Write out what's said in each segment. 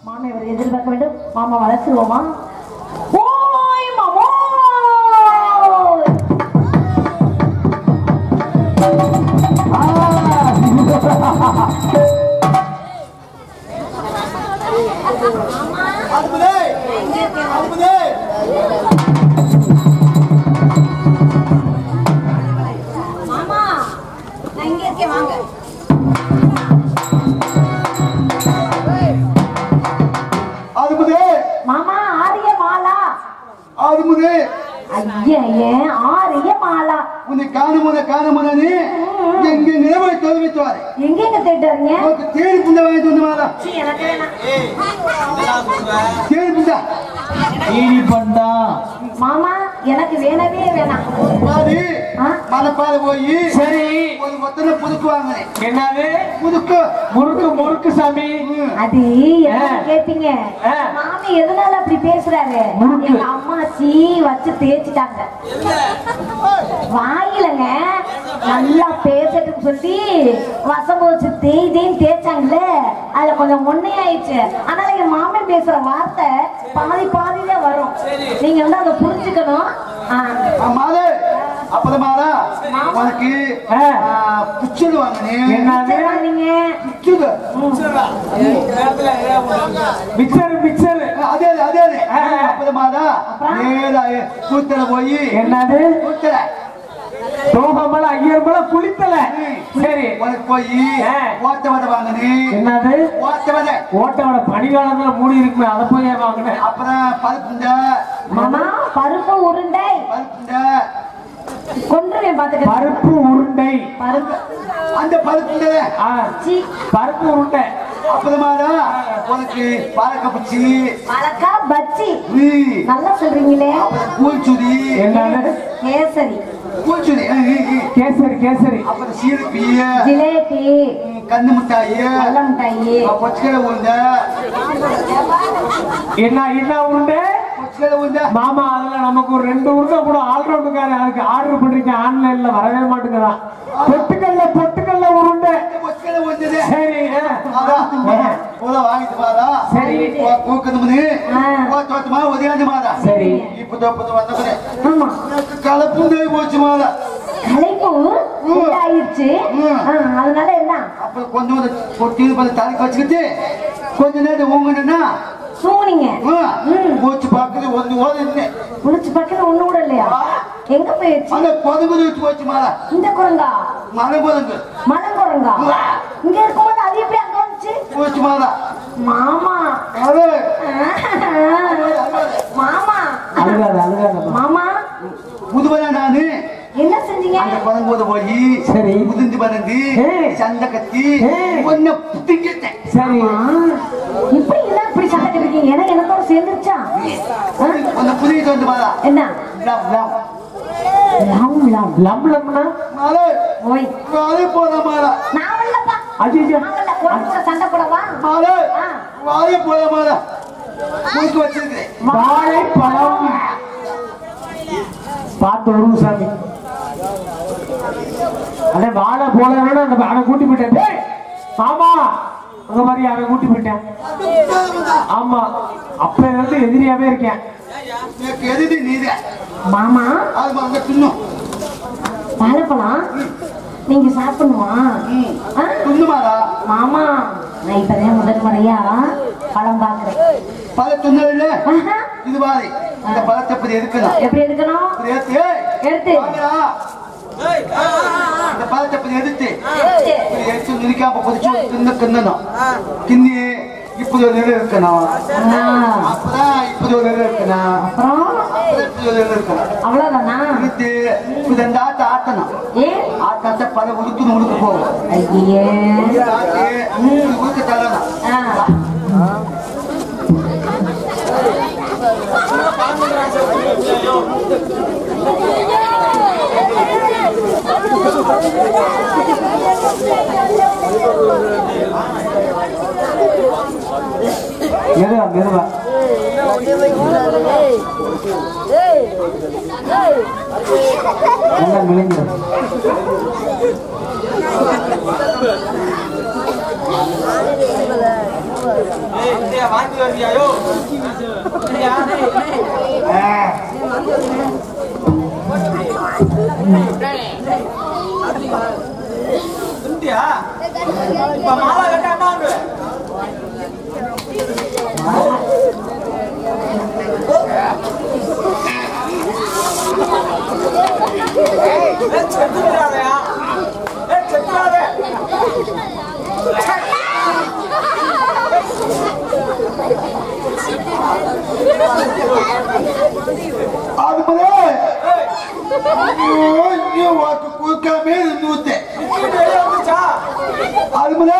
மாமா இவர் எதிர்பார்க்க வேண்டும் மாமா வளர்த்துருவோமா ஓய் மாமா அனுப்புதே அனுப்புதே மாமா நான் இங்க இருக்கேன் வாங்க அனுப்புதே மாமா ஆரிய மாலா அனுப்புதே ஐயா ஏன் ஆரிய மாலா உன்னை காணுமுன காணுமுனு எங்க நிலவை தொலைவித்துவாரு எங்கெங்க தேட்டாருங்க உனக்கு தேடி புண்ட வாங்கிட்டு வந்து மாறா சீ, எனக்கு வேணாம் தேடி புண்டா ஈனி பண்டா மாமா எனக்கு வேணவே வேணாம் பாதி ஆ? மலைப்பால போய் சரி ஒரு ஒத்தனை புதுக்கு வாங்கினேன் என்னது புதுக்கு முறுக்கு முறுக்கு சாமி அது என்ன ஆ. கேப்பீங்க ஆ. மாமி எதனால அப்படி பேசுறாரு முறுக்கு. எங்க அம்மாச்சி வச்சு தேய்ச்சிட்டாங்க வாயிலங்க நல்லா பேசட்டுன்னு சொல்லி வசம்பு வச்சு தேய் தேய்ன்னு தேய்ச்சாங்கல்ல அதுல கொஞ்சம் ஒன்னையாயிடுச்சு அதனால எங்க மாமன் பேசுற வார்த்தை பாதி பாதியில வரும் நீங்க வந்து அதை புரிஞ்சுக்கணும் ஆ. மாலை அப்பதான் மாலா உனக்கு ஆ. புச்சது வாங்கினேன் என்னது சரி, வாங்குனீங்க. புச்சது மிக்சர் மிக்சர் அதே அதே அதே ஆ. அப்பதான் மாலா நேரா கூத்தல போய் என்னது கூத்தல தோகமல ஐயர்மல குளித்தல சரி உனக்கு போய் ஆ. ஓட்ட வடை வாங்கினேன் என்னது ஓட்ட வடை ஓட்டோட பனிகாலத்துல மூடி இருக்குமே அதை போய் ஏன் வாங்கினேன் அப்புறம் பருப்புண்ட மாமா பருப்பு உருண்டை பருப்புண்ட கொன்றுவேன் பாத்துக்க பருப்பு உருண்டை பருப்பு அந்த பருப்புண்ட ஆ, சீ, பருப்பு உருண்டை அப்புறமாடா உனக்கு பாலக்க பிடிச்சி மலக்கா பச்சி நீ நல்லா சொல்றீங்களே அப்புறம் கூழ்ச்சுடி என்னது கேசரி கூழ்ச்சுடி கேசரி கேசரி அப்புறம் சீரப்பி ஜிலேபி கண்ணு மிட்டாயி வெள்ள மிட்டாயி பொச்சக்கடை உருண்டை என்ன என்ன உருண்டை பொச்சக்கடை உருண்டை மாமா அதுல நமக்கு ஒரு ரெண்டு உருண்டை கூட ஆல்ரவுண்டுக்காரன் அதுக்கு ஆர்டர் பண்ணிருக்கேன் ஆன்லைன்ல வரவே மாட்டேங்கிறான் பொட்டுக்கல்ல பொட்டுக்கல்ல உருண்டை பொச்சக்கடை உருண்டை சரி ஆ. அதான் பூரா வாங்கிட்டு மாறா சரி. கூக்கணும்னு ஆ. தோட்டமா உதயாந்து மாறா சரி இப்ப தோப்பது வந்தவனே ஆமா எனக்கு கலப்பும் போச்சு மாறா கலைப்பு உண்டாயிருச்சு ம். ஆ, அதனால என்ன அப்புறம் கொஞ்சம் கொட்டி பண்ணி தலைக்கு வச்சுக்கிட்டு கொஞ்ச நேரம் ஊங்கினா தூங்குனீங்க மூச்சு பார்க்குது ஒன்று ஓடுன்னு குளிச்சு பக்கத்துல ஒண்ணு கூட இல்லையா எங்க போயிடுச்சு அந்த கொதுகுது வச்சு போச்சு மாறா இந்த குரங்கா மலை கொதுங்கு மலம் குரங்கா இங்க இருக்கும்போது அது எப்படி அங்க வந்துச்சு போச்சு மாறா மாமா அது மாமா அழுகாத அழுகாத மாமா புதுவனா நானு என்ன செஞ்சீங்க அந்த குழம்போது போய் சரி. முதிர்ந்து பறந்து ஏய். சண்டை கத்தி ஏய். ஒன்ன புத்திக்கிட்டேன் சரி ஆ, இப்படி எல்லாம் இப்படி சண்டை இருக்கீங்க எனக்கு எனக்கோட சேர்ந்துருச்சா ஆ? ஒன்ன புதிக்கிட்டு வந்து மாறா என்ன லம், லம். லம் லம் லம் லம்னா மாலை ஓய் வாழை போன மாறா நான் வரலப்பா அஜிஜோ நான் வரல உனக்கு கூட சண்டை போடவா மாலை ஆ. வாழை போன மாறா குளிக்க வச்சிருக்கிறேன் வாழைப்பழம் பார்த்து வரும் சாமி அடே வாழை போலன்னு அந்த அவன் கூட்டி போயிட்டேன் டேய், ஆமா அங்க மாதிரி அவன் கூட்டி போயிட்டேன் ஆமா அப்ப இருந்து எதிரியாவே இருக்கேன் எனக்கு எதிரி நீதே மாமா அது அங்க தின்னும் வாழைப்பழம் நீங்க சாப்பிடணுமா ஆ? தின்னு மாறா மாமா நான் இப்பதான் முதல் முறையா பழம் பாக்குறேன் பல துண்ணல் இல்ல ஆஹா. இது மாதிரி இந்த பழத்தை இப்படி எடுக்கணும் எப்படி எடுக்கணும் இப்படி எடுத்து ஏய், எடுத்து வாங்கடா. இந்த பழத்தை இப்படி எடுத்து எடுத்து. இப்படி எடுத்து நிற்காம கொதிச்சு தின்னு தின்னணும் தின்னி இப்படி ஒரு நிலை இருக்கணும் ஆ. அப்பதான் இப்படி ஒரு நிலை இருக்கணும் அப்புறம் அப்பதான் இப்படி ஒரு நிலை இருக்கணும் அவ்வளவுதானா எடுத்து இப்படி அந்த ஆட்டை ஆட்டணும் ஏன் ஆட்டாட்ட பல உடுத்து உடுக்கு போகும் ஐயே ஆட்டி இப்படி உடுக்க தள்ளணும் ஆ. மெதுவா மெதுவா நல்லா விழுங்கிடும் அது முதல்ல ஐயோ வாக்கு கொடுக்காமே நூத்தே அது முதல்ல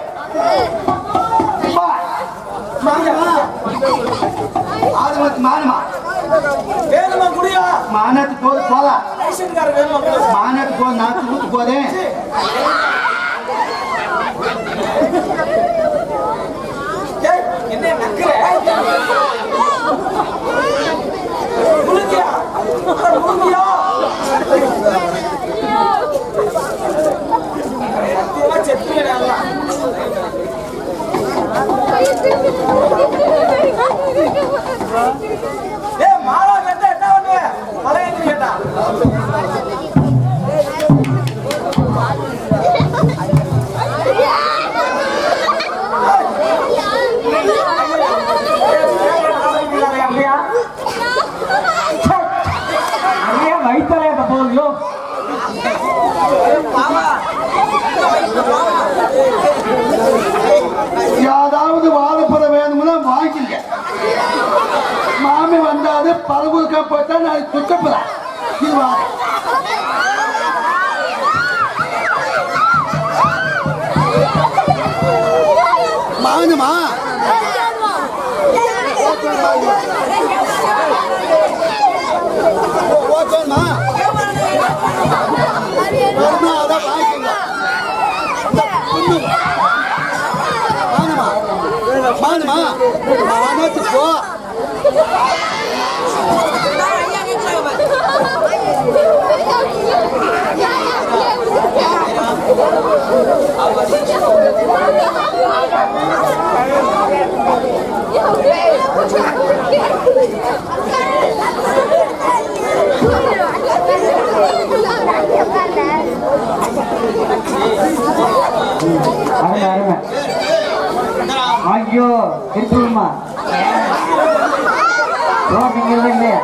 அது வந்து மானுமா வேணுமா குடியா மாநாட்டு போது போலாம் ரைஷன்கார வேணுமா குடி மாநாட்டு போது நாட்டு ஊத்து போதேன் ஏய், என்ன நக்குற முழுங்கியா அட, முழுங்கியா சத்தியமா செத்துவேன் எல்லாம் ஏய் மாலா கேட்டா என்ன பண்ணுவேன் மலை ஏற்றி கேட்டா அப்படியா அப்படியே வயிற்றுல போகுது யாராவது வாழைப்பழம் வேணும்னா வாங்கிக்க மாமி வந்தாது பழகுக்கா போட்டா நான் சுத்தப்படா இது வாங்க மானுமா ஓகேமா வருமா அதான் வாங்கிக்கங்க மானுமா மானுமா மானத்து போ அருமை அருமை ஐயோ இருக்குமா நீங்க இல்லையா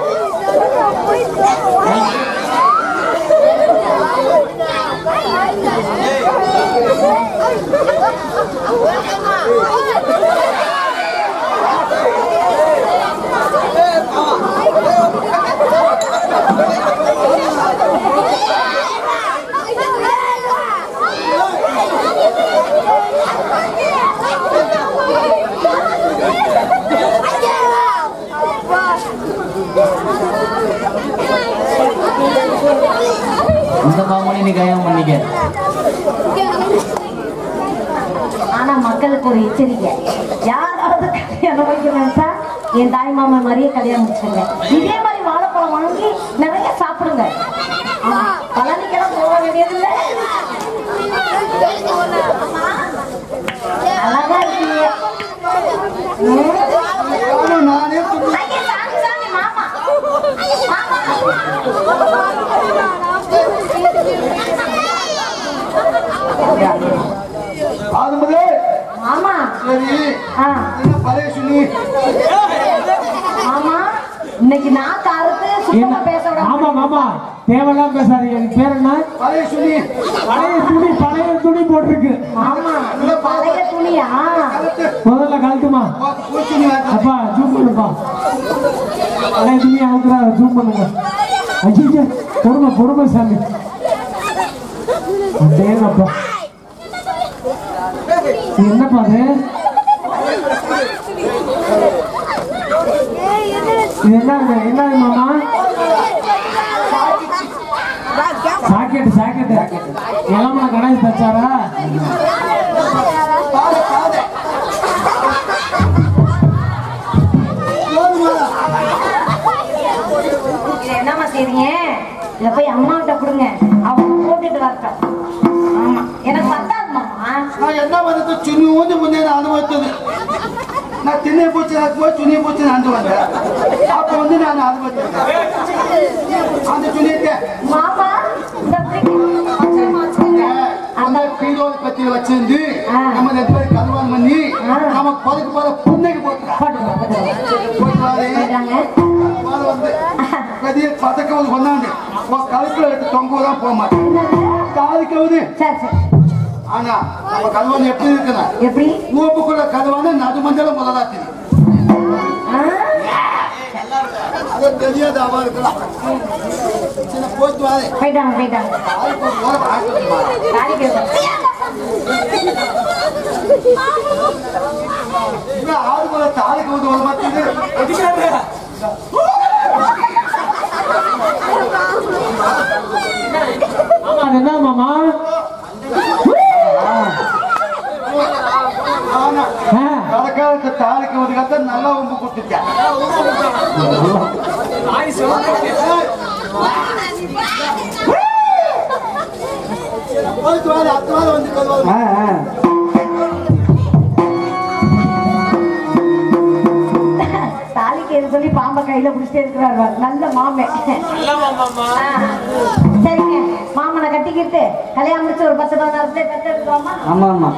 இந்த மாமனி நீ கல்யாணம் பண்ணிக்க ஆனா மக்களுக்கு ஒரு எச்சரிக்கை யாராவது கல்யாணம் வைக்கணும்னா என் தாய் மாமன் மாதிரியே கல்யாணம் முடிச்சுங்க இதே மாதிரி வாழைப்பழம் வாங்கி நிறைய சாப்பிடுங்க ஆமா, பழனிக்கெல்லாம் போக வேண்டியதில்ல அழகா இருக்கீங்க ம். நானே துண்ணு. ஐயா, சாமி, சாமி, மாமா. அது முதல் மாமா சரி ஆ, என்ன பழைய சொல்லி மாமா இன்னைக்கு நான் கருத்து சுத்தமா பேச விட ஆமா மாமா தேவையெல்லாம் பேசாதீங்க எனக்கு பேர் என்ன பழைய சொல்லி பழைய துணி பழைய துணி போட்டிருக்கு மாமா இந்த பழைய துணியா கலத்து முதல்ல கழட்டுமா பூச்சி வாங்க அப்பா ஜூம் பண்ணுப்பா பழைய துணி அவுக்குறாரு ஜூம் பண்ணுங்க ஐயோ பொறுமை பொறுமை சாமி அதேங்கப்பா இது என்னப்பா அது இது என்ன என்ன மாமா சாக்கெட் சாக்கெட் இளமன கணேஷ் தச்சாரா பாரு பாரு போதுமா இது என்னம்மா செய்றீங்க இத போய் அம்மா கிட்ட கொடுங்க அவங்க போட்டுட்டு வரட்டும் ஆமா எனக்கு பத்தாது மாமா நான் என்ன பண்ணது சுனி ஊந்து முன்னே நான் அனுபவித்தது நான் திண்ணை பூச்சி போய் சுனி பூச்சி நான் வந்தேன் அப்ப வந்து நான் அனுபவிச்சிருக்கேன் அந்த சுனியத்தை மாமா இந்த பிள்ளைக்கு அந்த பீரோல் பத்தி வச்சிருந்து ஆ. நம்ம ரெண்டு பேரும் கல்வான் பண்ணி ஆ. நம்ம பொதுக்கு போற புண்ணைக்கு போட்டுறோம் போட்டுக்கோ, போட்டுக்கோ. போயிட்டு போயிட்டாங்க. மேல வந்து கதிய பதக்கம் கொண்டாந்து உன் கழுத்துல எடுத்து தொங்குவதான் போக மாட்டேன் என்னது? காதுக்கவுது சரி சரி ஆனா நம்ம கல்வான் எப்படி இருக்கணும் எப்படி ஊப்புக்குள்ள கல்வான நடுமஞ்சள முதலா தெரியும் ஆ? அது தெரியாது அவ இருக்கலாம் சின்ன போயிட்டு வாரு போயிட்டாங்க போயிட்டாங்க ஆளுக்கு ஒரு ஓரம் ஆட்டு வாரு. காணிக்க இல்ல ஆளுக்குள்ள தாலுக்கு வந்து ஒரு மாட்டேங்குது அடிக்காது ஆமா அது என்ன மாமா ஆனா ஆ, கலக்காலத்து தாலுக்கு வந்து கத்த நல்லா உம்பு கொடுத்துட்டேன் ஆய் சொல்லுங்க போயிட்டு வாரு அத்து வாரம் வந்து கல்வான் ஆ, ஆ. தாலிக்கு எது சொல்லி பாம்பை கையில பிடிச்சிட்டே இருக்கிறாரு நல்ல மாமே ஆ. சரிங்க மாமனை கட்டிக்கிட்டு கல்யாணம் முடிச்சு ஒரு பத்து பதினாறு பேர் பெற்று எடுத்துருவோமா ஆமா ஆமா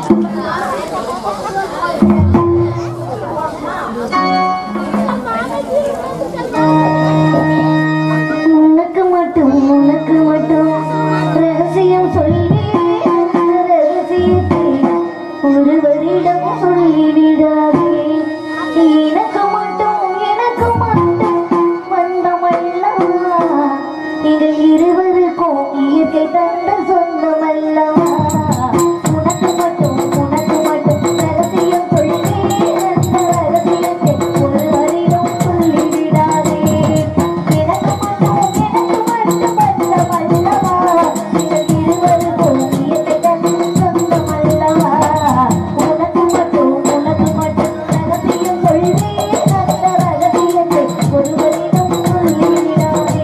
உனக்கு மட்டும் உனக்கு மட்டும் ரகசியம் சொல்லி அந்த ரகசியத்தை ஒருவரிடம் சொல்லிவிடாதே எனக்கு மட்டும் எனக்கு மட்டும் வந்தமல்லவா எங்கள் இருவருக்கும் இயற்கை தந்த சொந்தமல்லவா உனக்கு மட்டும் உனக்கு மட்டும் ரகசியம் சொல்லி அந்த ரகசியத்தை ஒருவரிடம் சொல்லிவிடாதே எனக்கு மட்டும் எனக்கு மட்டும் வந்தமல்லவா எங்கள் இருவருக்கும் இயற்கை தந்த சொந்தமல்லவா உனக்கு மட்டும் உனக்கு மட்டும் ரகசியம் சொல்லி அந்த ரகசியத்தை ஒருவரிடம் சொல்லிவிடாதே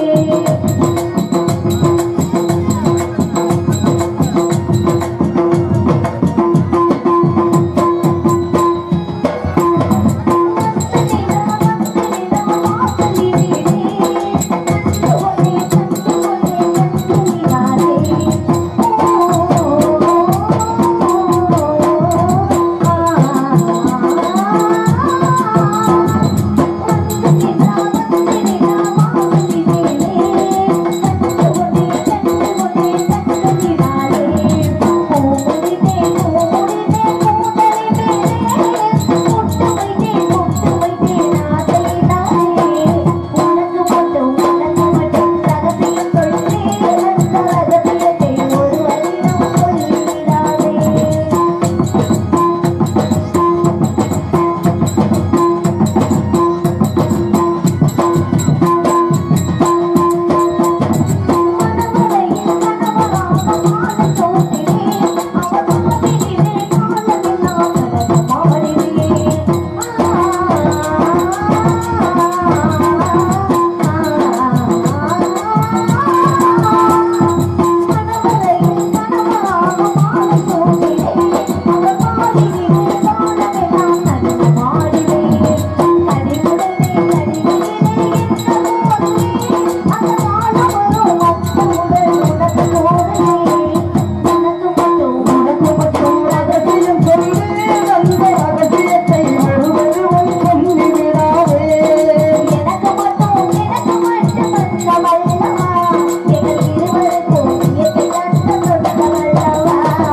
எனக்கு மட்டும் எனக்கு மட்டும் வந்தமல்லவா எங்கள் இருவருக்கும் இயற்கை தந்த சொந்தமல்லவா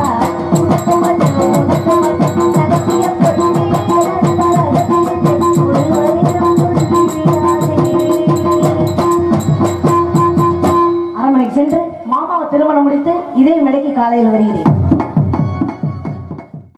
உனக்கு மட்டும் உனக்கு மட்டும் ரகசியம் சொல்லி அந்த ரகசியத்தை ஒருவரிடம் சொல்லிவிடாதே அரண்மனைக்கு சென்று மாமாவை திருமணம் முடித்து இதே மேடைக்கு காலையில் வருகிறேன்